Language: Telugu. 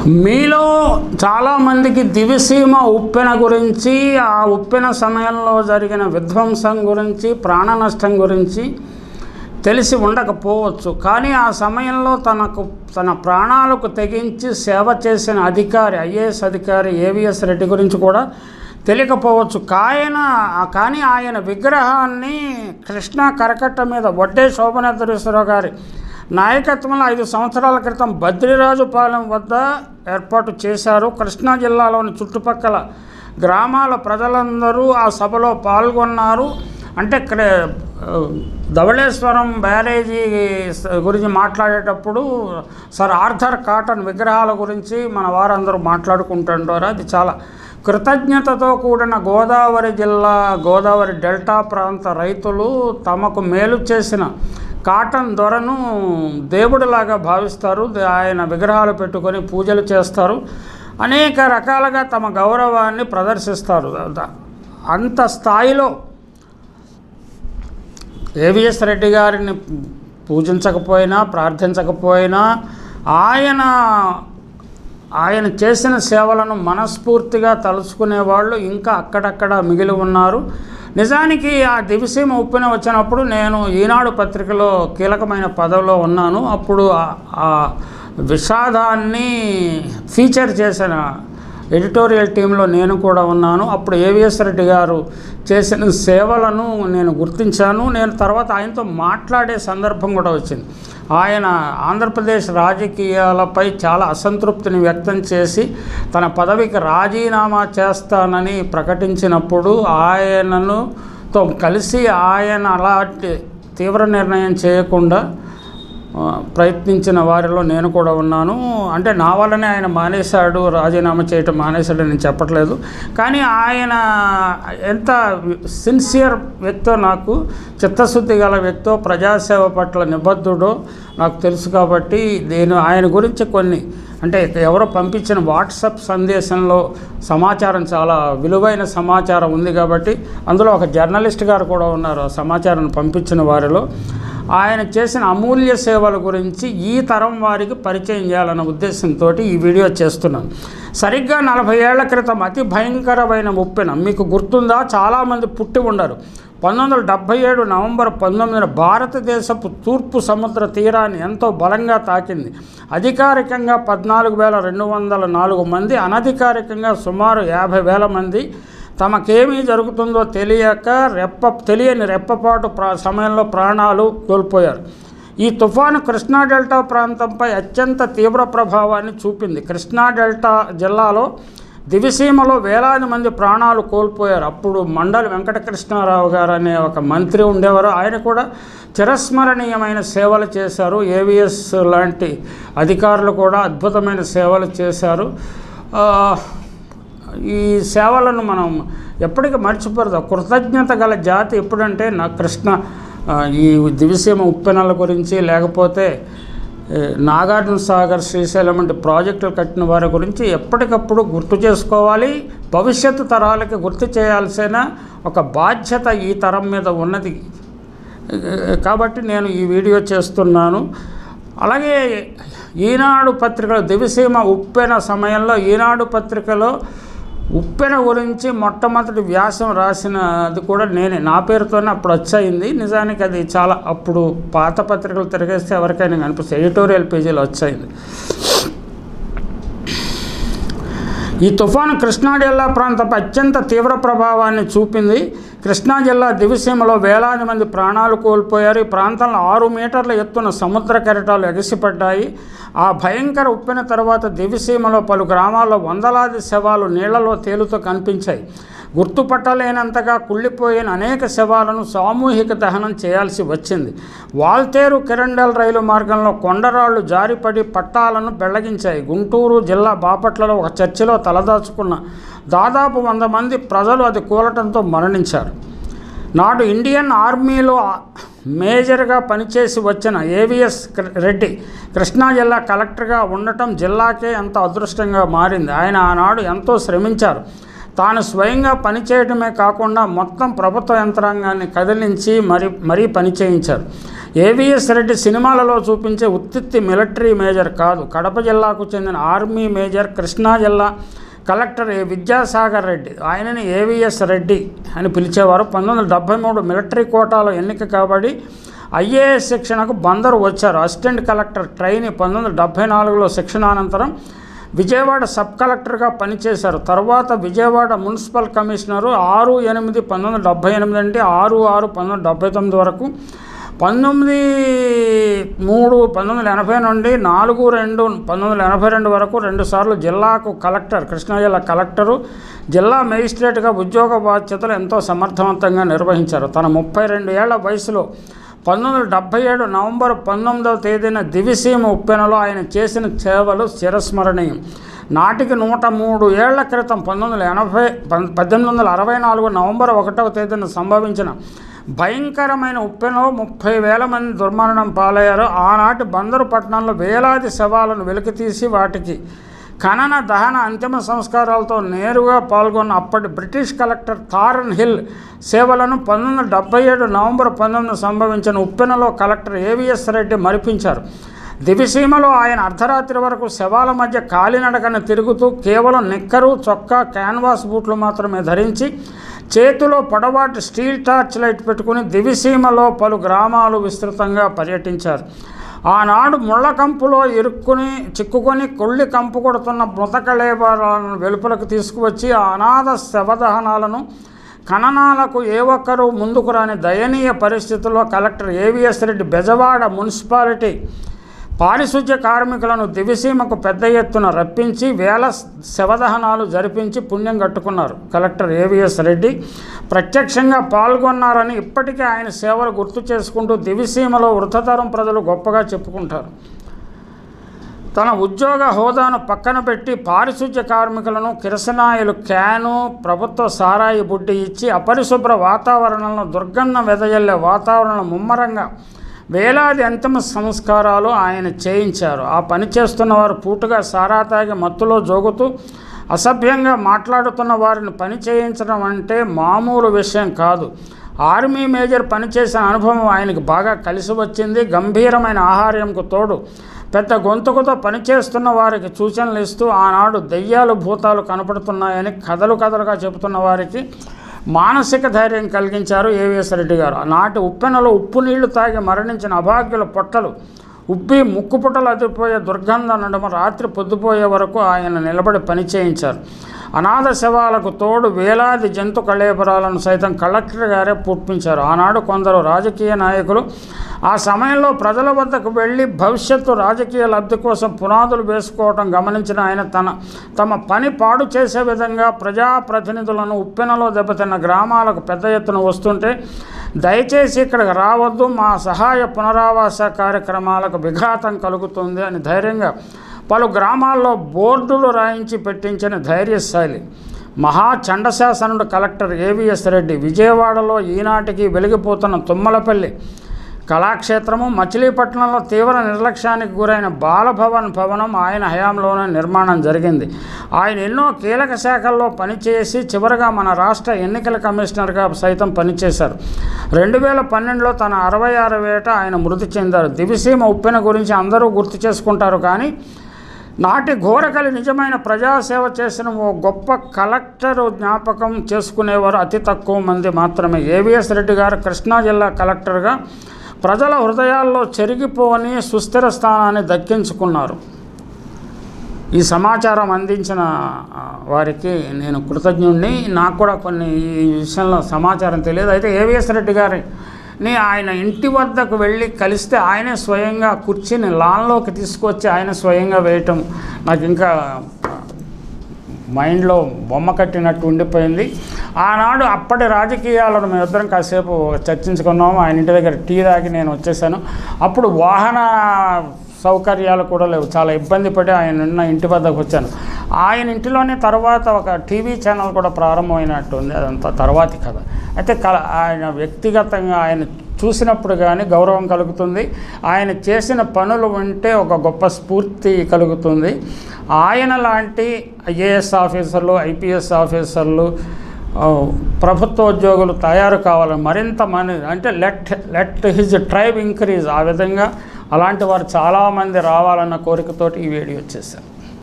మీలో చాలామందికి దివిసీమ ఉప్పెన గురించి ఆ ఉప్పెన సమయంలో జరిగిన విధ్వంసం గురించి ప్రాణ నష్టం గురించి తెలిసి ఉండకపోవచ్చు కానీ ఆ సమయంలో తనకు తన ప్రాణాలకు తెగించి సేవ చేసిన అధికారి ఐఏఎస్ అధికారి ఏవిఎస్ రెడ్డి గురించి కూడా తెలియకపోవచ్చు కాయన కానీ ఆయన విగ్రహాన్ని కృష్ణా కరకట్ట మీద వడ్డే శోభనేశ్వరరావు గారి నాయకత్వంలో ఐదు సంవత్సరాల క్రితం బద్రిరాజుపాలెం వద్ద ఏర్పాటు చేశారు కృష్ణా జిల్లాలోని చుట్టుపక్కల గ్రామాల ప్రజలందరూ ఆ సభలో పాల్గొన్నారు అంటే క్ర- ధవళేశ్వరం బ్యారేజీ స- గురించి మాట్లాడేటప్పుడు సార్ ఆర్థర్ కాటన్ విగ్రహాల గురించి మన వారందరూ మాట్లాడుకుంటుంటారు అది చాలా కృతజ్ఞతతో కూడిన గోదావరి జిల్లా గోదావరి డెల్టా ప్రాంత రైతులు తమకు మేలు చేసిన కాటన్ దొరను దేవుడిలాగా భావిస్తారు ద- ఆయన విగ్రహాలు పెట్టుకొని పూజలు చేస్తారు అనేక రకాలుగా తమ గౌరవాన్ని ప్రదర్శిస్తారు ద- అంత స్థాయిలో ఏవిఎస్ రెడ్డి గారిని పూజించకపోయినా ప్రార్థించకపోయినా ఆయన ఆయన చేసిన సేవలను మనస్ఫూర్తిగా తలుచుకునే వాళ్ళు ఇంకా అక్కడక్కడ మిగిలి ఉన్నారు నిజానికి ఆ దివిసీమ ఉప్పిన వచ్చినప్పుడు నేను ఈనాడు పత్రికలో కీలకమైన పదవిలో ఉన్నాను అప్పుడు ఆ- ఆ విషాదాన్ని ఫీచర్ చేసిన ఎడిటోరియల్ టీంలో నేను కూడా ఉన్నాను అప్పుడు ఏవిఎస్ రెడ్డి గారు చేసిన సేవలను నేను గుర్తించాను నేను తర్వాత ఆయనతో మాట్లాడే సందర్భం కూడా వచ్చింది ఆయన ఆంధ్రప్రదేశ్ రాజకీయాలపై చాలా అసంతృప్తిని వ్యక్తం చేసి తన పదవికి రాజీనామా చేస్తానని ప్రకటించినప్పుడు ఆయనను తో కలిసి ఆయన అలాంటి తీవ్ర నిర్ణయం చేయకుండా ఆ, ప్రయత్నించిన వారిలో నేను కూడా ఉన్నాను అంటే నా వల్లనే ఆయన మానేశాడు రాజీనామా చేయటం మానేశాడు నేను చెప్పట్లేదు కానీ ఆయన ఎంత సిన్సియర్ వ్యక్తో నాకు చిత్తశుద్ధి గల వ్యక్తో ప్రజాసేవ పట్ల నిబద్ధుడో నాకు తెలుసు కాబట్టి నేను ఆయన గురించి కొన్ని అంటే ఎవరో పంపించిన వాట్సాప్ సందేశంలో సమాచారం చాలా విలువైన సమాచారం ఉంది కాబట్టి అందులో ఒక జర్నలిస్ట్ గారు కూడా ఉన్నారు ఆ సమాచారాన్ని పంపించిన వారిలో ఆయన చేసిన అమూల్య సేవల గురించి ఈ తరం వారికి పరిచయం చేయాలన్న ఉద్దేశంతో ఈ వీడియో చేస్తున్నాను సరిగ్గా నలభై ఏళ్ల క్రితం అతి భయంకరమైన ముప్పెన మీకు గుర్తుందా చాలామంది పుట్టి ఉండరు పంతొమ్మిది వందల డెబ్భై ఏడు నవంబర్ పంతొమ్మిదిన భారతదేశపు తూర్పు సముద్ర తీరాన్ని ఎంతో బలంగా తాకింది అధికారికంగా పద్నాలుగు వేల రెండు వందల నాలుగు మంది అనధికారికంగా సుమారు యాభై వేల మంది తమకేమీ జరుగుతుందో తెలియక రెప్ప తెలియని రెప్పపాటు ప్రా సమయంలో ప్రాణాలు కోల్పోయారు ఈ తుఫాను కృష్ణా డెల్టా ప్రాంతంపై అత్యంత తీవ్ర ప్రభావాన్ని చూపింది కృష్ణా డెల్టా జిల్లాలో దివిసీమలో వేలాది మంది ప్రాణాలు కోల్పోయారు అప్పుడు మండలి వెంకటకృష్ణారావు గారు అనే ఒక మంత్రి ఉండేవారు ఆయన కూడా చిరస్మరణీయమైన సేవలు చేశారు ఏవిఎస్ లాంటి అధికారులు కూడా అద్భుతమైన సేవలు చేశారు ఆ, ఈ సేవలను మనం ఎప్పటికీ మర్చిపోరదు కృతజ్ఞత గల జాతి ఎప్పుడంటే నా కృష్ణ ఆ, ఈ దివిసీమ ఉప్పెనల గురించి లేకపోతే ఏ, నాగార్జున సాగర్ శ్రీశైలం వంటి ప్రాజెక్టులు కట్టిన వారి గురించి ఎప్పటికప్పుడు గుర్తు చేసుకోవాలి భవిష్యత్తు తరాలకి గుర్తు చేయాల్సిన ఒక బాధ్యత ఈ తరం మీద ఉన్నది కాబట్టి నేను ఈ వీడియో చేస్తున్నాను అలాగే ఈనాడు పత్రికలో దివిసీమ ఉప్పెన సమయంలో ఈనాడు పత్రికలో ఉప్పెన గురించి మొట్టమొదటి వ్యాసం రాసినది కూడా నేనే నా పేరుతోనే అప్పుడు వచ్చాయింది నిజానికి అది చాలా అప్పుడు పాత పత్రికలు తిరిగేస్తే ఎవరికైనా కనిపిస్తుంది ఎడిటోరియల్ పేజీలో వచ్చాయింది ఈ తుఫాను కృష్ణా జిల్లా ప్రాంతపై అత్యంత తీవ్ర ప్రభావాన్ని చూపింది కృష్ణా జిల్లా దివిసీమలో వేలాది మంది ప్రాణాలు కోల్పోయారు ఈ ప్రాంతంలో ఆరు మీటర్ల ఎత్తున సముద్ర కెరటాలు ఎగసిపడ్డాయి ఆ భయంకర ఉప్పిన తర్వాత దివిసీమలో పలు గ్రామాల్లో వందలాది శవాలు నీళ్లలో తేలుతూ కనిపించాయి గుర్తుపట్టలేనంతగా కుళ్ళిపోయిన అనేక శవాలను సామూహిక దహనం చేయాల్సి వచ్చింది వాల్తేరు కిరండల్ రైలు మార్గంలో కొండరాళ్లు జారిపడి పట్టాలను బెళ్లగించాయి గుంటూరు జిల్లా బాపట్లలో ఒక చర్చిలో తలదాచుకున్న దాదాపు వంద మంది ప్రజలు అది కూలటంతో మరణించారు నాడు ఇండియన్ ఆర్మీలో మేజర్గా పనిచేసి వచ్చిన ఏవిఎస్ రెడ్డి కృష్ణా జిల్లా కలెక్టర్గా ఉండటం జిల్లాకే ఎంతో అదృష్టంగా మారింది ఆయన ఆనాడు ఎంతో శ్రమించారు తాను స్వయంగా పనిచేయడమే కాకుండా మొత్తం ప్రభుత్వ యంత్రాంగాన్ని కదిలించి మరి మరీ పని చేయించారు ఏవిఎస్ రెడ్డి సినిమాలలో చూపించే ఉత్తిత్తి మిలిటరీ మేజర్ కాదు కడప జిల్లాకు చెందిన ఆర్మీ మేజర్ కృష్ణా జిల్లా కలెక్టర్ ఏ విద్యాసాగర్ రెడ్డి ఆయనని ఏవిఎస్ రెడ్డి అని పిలిచేవారు పంతొమ్మిది వందల డెబ్బై మూడు మిలిటరీ కోటాలో ఎన్నిక కాబడి ఐఏఎస్ శిక్షణకు బందరు వచ్చారు అసిస్టెంట్ కలెక్టర్ ట్రైనీ పంతొమ్మిది వందల డెబ్బై నాలుగులో శిక్షణ అనంతరం విజయవాడ సబ్ కలెక్టర్గా పనిచేశారు తర్వాత విజయవాడ మున్సిపల్ కమిషనరు ఆరు ఎనిమిది పంతొమ్మిది వందల డెబ్బై ఎనిమిది అంటే ఆరు ఆరు పంతొమ్మిది వందల డెబ్బై తొమ్మిది వరకు పంతొమ్మిది మూడు పంతొమ్మిది వందల ఎనభై నుండి నాలుగు రెండు పంతొమ్మిది వందల ఎనభై రెండు వరకు రెండుసార్లు జిల్లాకు కలెక్టర్ కృష్ణా జిల్లా కలెక్టరు జిల్లా మేజిస్ట్రేట్గా ఉద్యోగ బాధ్యతలు ఎంతో సమర్థవంతంగా నిర్వహించారు తన ముప్పై రెండు ఏళ్ల వయసులో పంతొమ్మిది వందల డెబ్బై ఏడు నవంబర్ పంతొమ్మిదవ తేదీన దివిసీమ ఉప్పెనలో ఆయన చేసిన సేవలు చిరస్మరణీయం నాటికి నూట మూడు ఏళ్ల క్రితం పంతొమ్మిది వందల ఎనభై పం- పద్దెనిమిది వందల అరవై నాలుగు నవంబర్ ఒకటవ తేదీన సంభవించిన భయంకరమైన ఉప్పెనలో ముప్పై వేల మంది దుర్మరణం పాలయ్యారు ఆనాటి బందరు పట్టణంలో వేలాది శవాలను వెలికితీసి వాటికి ఖనన దహన అంతిమ సంస్కారాలతో నేరుగా పాల్గొన్న అప్పటి బ్రిటిష్ కలెక్టర్ థారన్ హిల్ సేవలను పంతొమ్మిది వందల డెబ్బై ఏడు నవంబర్ పంతొమ్మిది సంభవించిన ఉప్పెనలో కలెక్టర్ ఏవిఎస్ రెడ్డి మరిపించారు దివిసీమలో ఆయన అర్ధరాత్రి వరకు శవాల మధ్య కాలినడకన తిరుగుతూ కేవలం నిక్కరు చొక్కా క్యాన్వాస్ బూట్లు మాత్రమే ధరించి చేతిలో పొడవాటి స్టీల్ టార్చ్ లైట్ పెట్టుకుని దివిసీమలో పలు గ్రామాలు విస్తృతంగా పర్యటించారు ఆనాడు ముళ్ళ కంపులో ఇరుక్కుని చిక్కుకొని కొళ్ళి కంపు కొడుతున్న మృతకళేబరాలను వెలుపలకు తీసుకువచ్చి ఆ అనాథ శవదహనాలను ఖననాలకు ఏ ఒక్కరూ ముందుకు రాని దయనీయ పరిస్థితుల్లో collector AVS Reddy Bezawada municipality పారిశుధ్య కార్మికులను దివిసీమకు పెద్ద ఎత్తున రప్పించి వేల శవదహనాలు జరిపించి పుణ్యం కట్టుకున్నారు కలెక్టర్ ఏవిఎస్ రెడ్డి ప్రత్యక్షంగా పాల్గొన్నారని ఇప్పటికీ ఆయన సేవలు గుర్తు చేసుకుంటూ దివిసీమలో వృద్ధతరం ప్రజలు గొప్పగా చెప్పుకుంటారు తన ఉద్యోగ హోదాను పక్కన పెట్టి పారిశుధ్య కార్మికులను కిరసనాయిలు క్యాను ప్రభుత్వ సారాయి బుడ్డి ఇచ్చి అపరిశుభ్ర వాతావరణంలో దుర్గంధం వెదజల్లే వాతావరణం ముమ్మరంగా వేలాది అంతిమ సంస్కారాలు ఆయన చేయించారు ఆ పని చేస్తున్న వారు పూటుగా సారా తాగి మత్తులో జోగుతూ అసభ్యంగా మాట్లాడుతున్న వారిని పని చేయించడం అంటే మామూలు విషయం కాదు ఆర్మీ మేజర్ పనిచేసిన అనుభవం ఆయనకు బాగా కలిసి వచ్చింది గంభీరమైన ఆహార్యంకు తోడు పెద్ద గొంతుకుతో పనిచేస్తున్న వారికి సూచనలు ఇస్తూ ఆనాడు దెయ్యాలు భూతాలు కనపడుతున్నాయని కథలు కథలుగా చెబుతున్న వారికి మానసిక ధైర్యం కలిగించారు ఏవిఎస్ రెడ్డి గారు నాటి ఉప్పెనలో ఉప్పు నీళ్లు తాగి మరణించిన అభాగ్యుల పొట్టలు ఉబ్బి ముక్కు పుట్టలు అదిపోయే దుర్గంధం నడుమ రాత్రి పొద్దుపోయే వరకు ఆయన నిలబడి పని చేయించారు అనాథ శవాలకు తోడు వేలాది జంతు కళేబరాలను సైతం కలెక్టర్ గారే పుట్టించారు ఆనాడు కొందరు రాజకీయ నాయకులు ఆ సమయంలో ప్రజల వద్దకు వెళ్ళి భవిష్యత్తు రాజకీయ లబ్ధి కోసం పునాదులు వేసుకోవటం గమనించిన ఆయన తన తమ పని పాడు చేసే విధంగా ప్రజాప్రతినిధులను ఉప్పెనలో దెబ్బతిన్న గ్రామాలకు పెద్ద ఎత్తున వస్తుంటే దయచేసి ఇక్కడికి రావద్దు మా సహాయ పునరావాస కార్యక్రమాలకు విఘాతం కలుగుతుంది అని ధైర్యంగా పలు గ్రామాల్లో బోర్డులు రాయించి పెట్టించిన ధైర్యశాలి మహా చండశాసనుడు కలెక్టర్ ఏవిఎస్ రెడ్డి విజయవాడలో ఈనాటికి వెలిగిపోతున్న తుమ్మలపల్లి కళాక్షేత్రము మచిలీపట్నంలో తీవ్ర నిర్లక్ష్యానికి గురైన బాలభవన్ భవనం ఆయన హయాంలోనే నిర్మాణం జరిగింది ఆయన ఎన్నో కీలక శాఖల్లో పనిచేసి చివరగా మన రాష్ట్ర ఎన్నికల కమిషనర్గా సైతం పనిచేశారు రెండు వేల పన్నెండులో తన అరవై ఆరు వేట ఆయన మృతి చెందారు దివిసీమ ఉప్పెన గురించి అందరూ గుర్తు చేసుకుంటారు కానీ నాటి ఘోరకలి నిజమైన ప్రజాసేవ చేసిన ఓ గొప్ప కలెక్టర్ జ్ఞాపకం చేసుకునేవారు అతి తక్కువ మంది మాత్రమే ఏవిఎస్ రెడ్డి గారు కృష్ణా జిల్లా కలెక్టర్గా ప్రజల హృదయాల్లో చెరిగిపోని సుస్థిర స్థానాన్ని దక్కించుకున్నారు ఈ సమాచారం అందించిన ఆ, వారికి నేను కృతజ్ఞుడిని నాకు కూడా కొన్ని ఈ విషయంలో సమాచారం తెలియదు అయితే ఏవిఎస్ రెడ్డి గారిని ఆయన ఇంటి వద్దకు వెళ్ళి కలిస్తే ఆయనే స్వయంగా కుర్చీని లాన్లోకి తీసుకొచ్చి ఆయన స్వయంగా వేయటం నాకు ఇంకా మైండ్లో బొమ్మ కట్టినట్టు ఉండిపోయింది ఆనాడు అప్పటి రాజకీయాలను మేమిద్దరం కాసేపు చర్చించుకున్నాము ఆయన ఇంటి దగ్గర టీ తాగి నేను వచ్చేసాను అప్పుడు వాహన సౌకర్యాలు కూడా లేవు చాలా ఇబ్బంది పడి ఆయన ఉన్న ఇంటి వద్దకు వచ్చాను ఆయన ఇంటిలోనే తర్వాత ఒక టీవీ ఛానల్ కూడా ప్రారంభమైనట్టు ఉంది అదంతా తర్వాతి కథ అయితే కల ఆయన వ్యక్తిగతంగా ఆయన చూసినప్పుడు కానీ గౌరవం కలుగుతుంది ఆయన చేసిన పనులు వింటే ఒక గొప్ప స్ఫూర్తి కలుగుతుంది ఆయన లాంటి ఐఏఎస్ ఆఫీసర్లు ఐపీఎస్ ఆఫీసర్లు ఆ, ప్రభుత్వ ఉద్యోగులు తయారు కావాలని మరింత మంది అంటే let let his tribe increase ఆ విధంగా అలాంటి వారు చాలామంది రావాలన్న కోరికతోటి ఈ వీడియో చేశాను